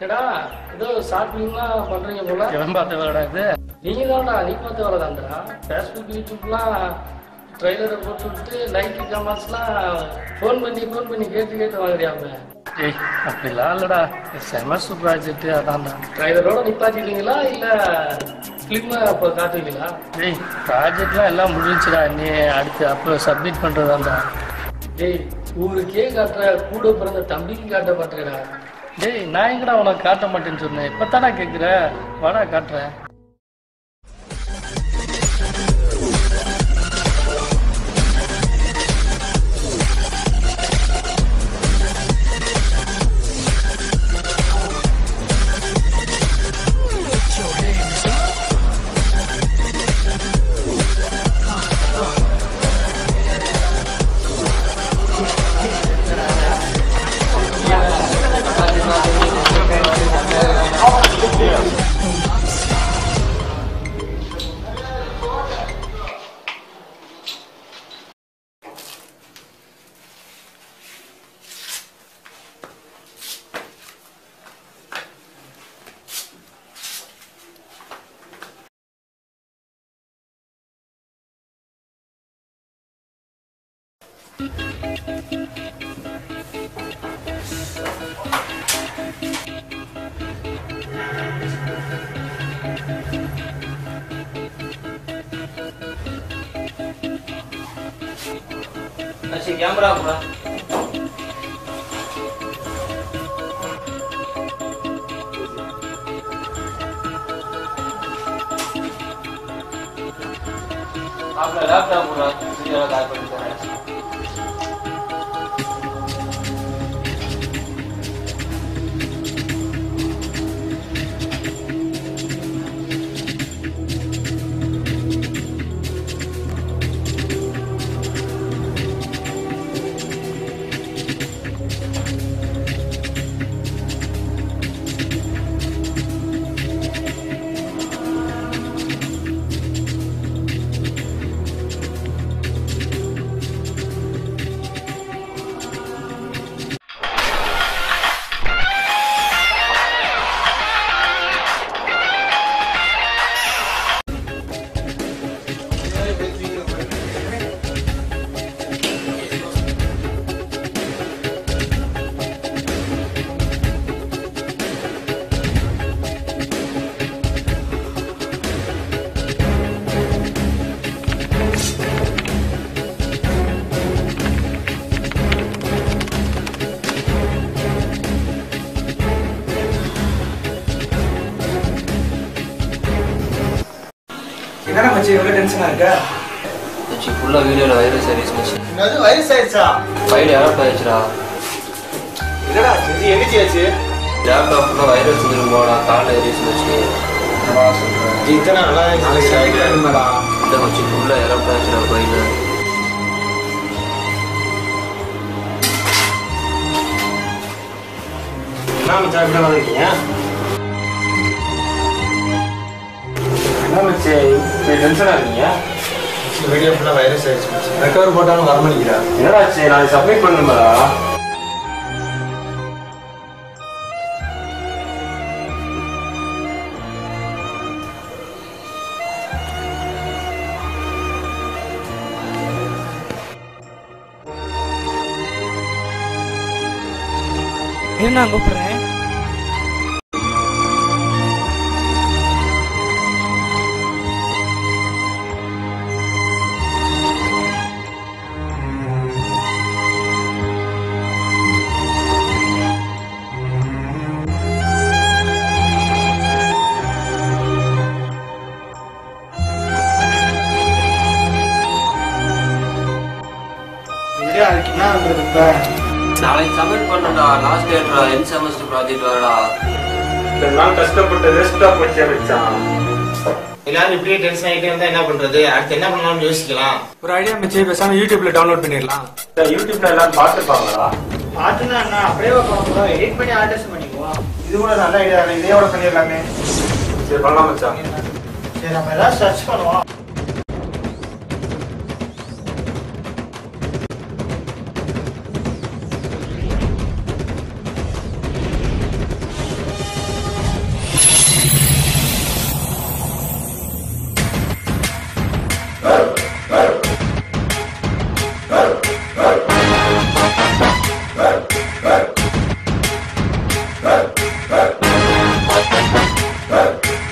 ஏடா ஏதோ ஷார்ட் ஃபிலிம்லாம் பண்றீங்க போல இவன் பார்த்த வேலைடா இது நீங்க தான்டா நீ பார்த்து வேலை தான்டா ஃபேஸ்புக் யூடியூப்லாம் ட்ரெய்லரை போட்டு விட்டு லைக் கமெண்ட்ஸ்லாம் ஃபோன் பண்ணி ஃபோன் பண்ணி கேட்டு கேட்டு வாங்குறியாம ஏய் அப்படிலாம் இல்லடா செமஸ்டர் ப்ராஜெக்ட் அதான்டா ட்ரைலரோட நிப்பாட்டிடுவீங்களா இல்ல ஃபிலிம் அப்போ காட்டுவீங்களா ஏய் ப்ராஜெக்ட்லாம் எல்லாம் முடிஞ்சுடா நீ அடுத்து அப்போ சப்மிட் பண்ணுறதாண்டா டேய் ஊருக்கே காட்டுற கூட பிறந்த தம்பிக்கு காட்ட மாட்டேடா டேய் நான் எங்கடா உனக்கு காட்ட மாட்டேன்னு சொன்னேன் இப்போ தானே கேட்குற வாடா காட்டுறேன் கேமரா கூட லேப்டாப் கூட சீக்கிரம் கால் பண்ணி தரேன் என்னடா மச்சி இவ்வளோ டென்ஷனாக இருக்க மச்சி ஃபுல்லாக வீடியோவில் வைரஸ் சர்வீஸ் மச்சி என்னது வயசு ஆயிடுச்சா ஃபைல் டெவலப் ஆயிடுச்சுடா என்னடா செஞ்சு எங்கிச்சு ஆச்சு லேப்டாப் ஃபுல்லாக வைரஸ் வந்துருக்கோடா காலில் ஏறிச்சு மச்சி இத்தனை நல்லா நாளைக்கு இந்த மச்சி ஃபுல்லாக எரப்ட் ஆச்சுடா ஃபைலு என்ன மச்சா இப்படி வந்திருக்கீங்க என்ன மச்சி டென்ஷனாக இருக்கீங்க வீடியோ ஃபுல்லாக வைரஸ் ஆயிடுச்சு மச்சி ரெக்கவர் போட்டாலும் வர மாட்டேங்கிறா என்னடா சரி நான் சப்மிட் பண்ணுமாடா என்ன கூப்பிடுறேன் வீடியோ அதுக்கு என்ன பண்ணுறது இப்போ நாளைக்கு சப்மிட் பண்ணடா லாஸ்ட் டேட்ரா என் செமஸ்டர் ப்ராஜெக்ட் வரடா இத்தனை நாள் கஷ்டப்பட்டு வேஸ்ட்டாக போச்சு மச்சான் எல்லாரும் இப்படியே டென்ஷன் ஆகிட்டே இருந்தா என்ன பண்றது அடுத்து என்ன பண்ணலாம்னு யோசிக்கலாம் ஒரு ஐடியா மச்சி பேசாம யூடியூப்ல டவுன்லோட் பண்ணிடலாம் யூடியூப்ல எல்லாரும் பார்த்துப்பாங்களா பார்த்துனா என்ன அப்படியே பார்ப்போம் எடிட் பண்ணி ஆல்டர்ஸ் பண்ணிக்குவோம் இது கூட நல்ல ஐடியா இதையோட பண்ணிடலாமே சரி பண்ணலாம் மச்சான் சரி நம்ம ஏதாவது சர்ச் பண்ணுவோம்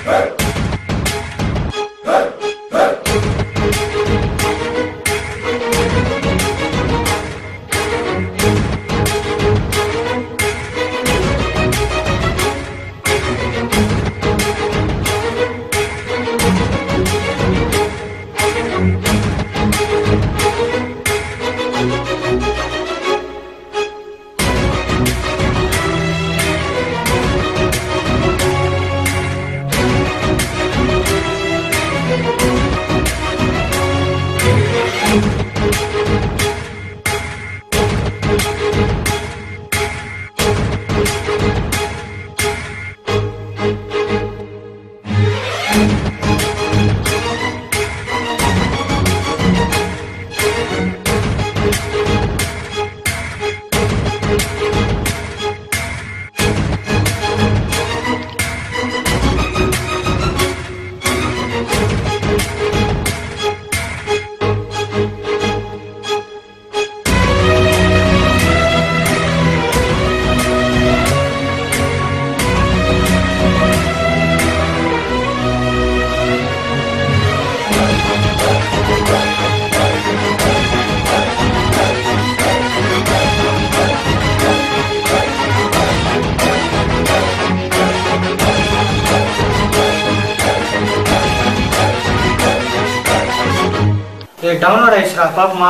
ஏய் டவுன்லோட் ஆயிடுச்சுடா பாப்போமா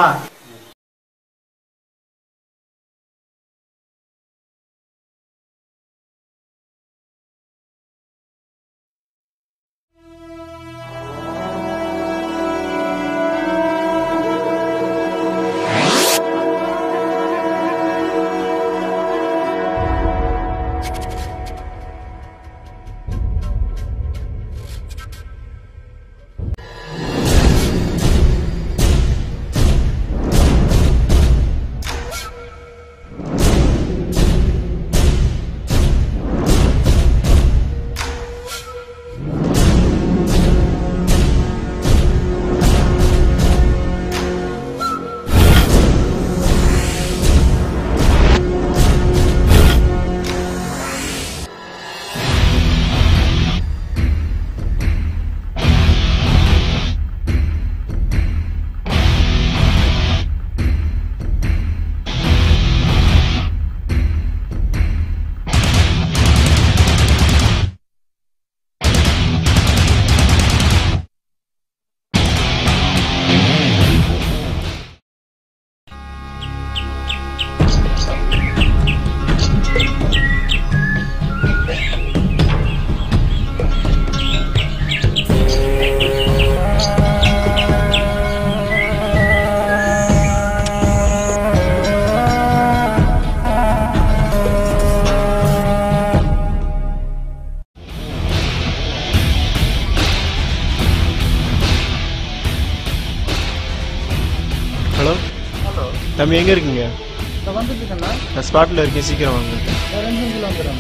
ஹலோ தம்பி எங்கே இருக்கீங்க இப்போ வந்துட்டு இருக்கேண்ணா நான் ஸ்பாட்டில் இருக்கேன் சீக்கிரம் வாங்க ஒரு ரெண்டு நிமிஷம் வந்துடுறேண்ணா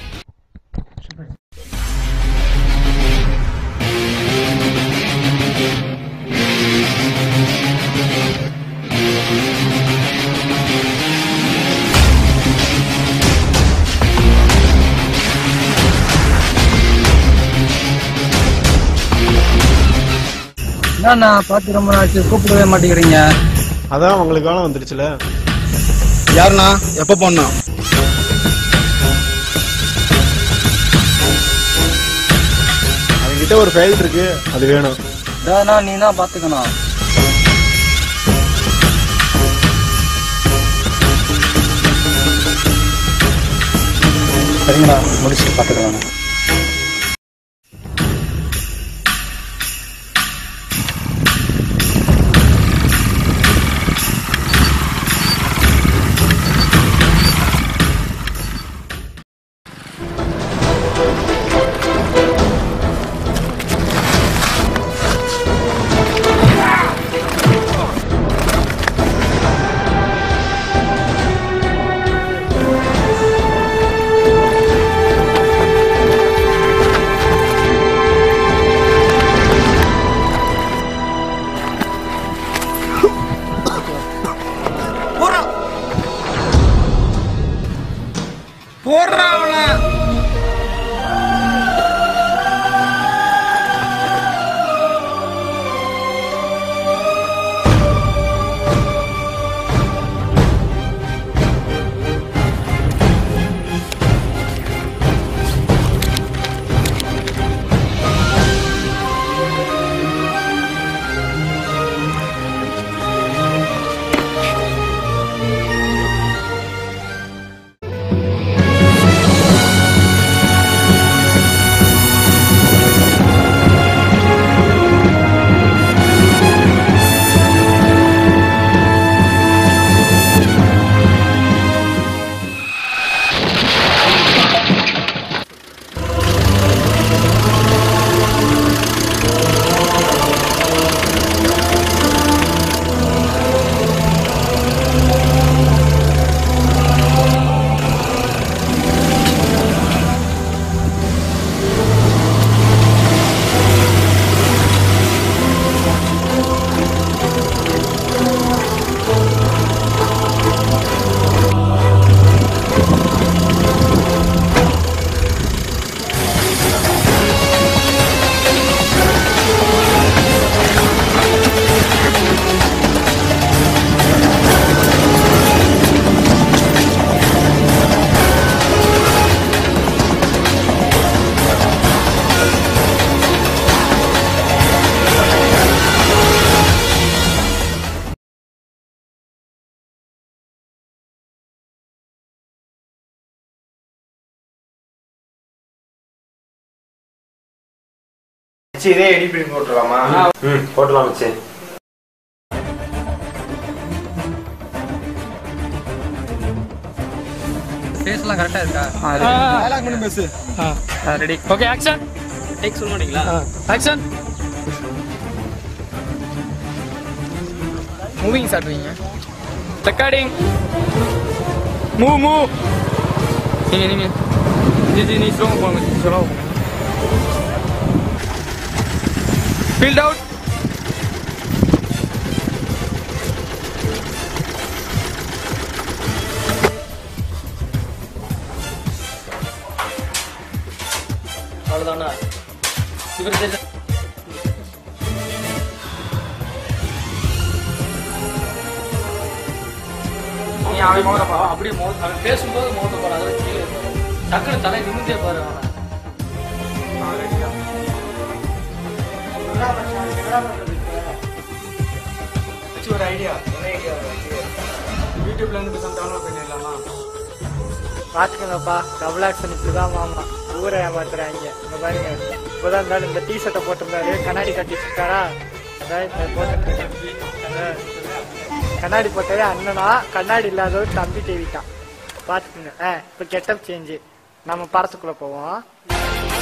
என்னண்ணா பார்த்து ரொம்ப நாச்சு கூப்பிடவே மாட்டேங்கிறீங்க அதான் உங்களுக்கு வேலை வந்துருச்சுல யாருண்ணா எப்போ போனா அவங்ககிட்ட ஒரு ஃபைல் இருக்கு அது வேணும் அதாண்ணா நீ தான் பார்த்துக்கணும் சரிங்களா முடிச்சுட்டு பார்த்துக்கலாம் மச்சி இதே எடிட் பண்ணி போட்டுடலாமா ம் போட்டுலாம் மச்சி ஃபேஸ்லாம் கரெக்டாக இருக்கா டயலாக் மட்டும் பேசு ரெடி ஓகே ஆக்ஷன் டேக் சொல்ல மாட்டீங்களா ஆக்ஷன் மூவிங் ஸ்டார்ட் வைங்க ரெக்கார்டிங் மூவ் மூவ் நீங்க நீங்க ஜி ஜி நீ ஸ்லோவாக போங்க ஸ்லோவாக போங்க ஃபீல்ட் அவுட் அவ்வளோதானா இவர் தெரிஞ்ச நீ அவன் மோத பா அப்படியே மோத அவன் பேசும்போது மோத போற அதை வச்சு டக்குனு தலை நிமிந்தே பாரு அவனை மச்சி ஒரு ஐடியா என்ன ஐடியா யூடியூப்ல இருந்து பேசாம டவுன்லோட் பண்ணிடலாமா பாத்துக்கங்கப்பா டபுள் ஆக்ஷன் இப்படிதான் மாமா ஊரை ஏமாத்துறாங்க இங்க பாருங்க இப்பதான் இருந்தாலும் இந்த டி ஷர்ட்டை போட்டிருந்தாரு கண்ணாடி கட்டி வச்சிருக்காரா அதான் இந்த போட்டு கண்ணாடி போட்டதே அண்ணனா கண்ணாடி இல்லாதவர் தம்பி தேவிட்டான் பாத்துக்குங்க ஆ இப்ப கெட்டப் சேஞ்சு நம்ம படத்துக்குள்ள போவோம்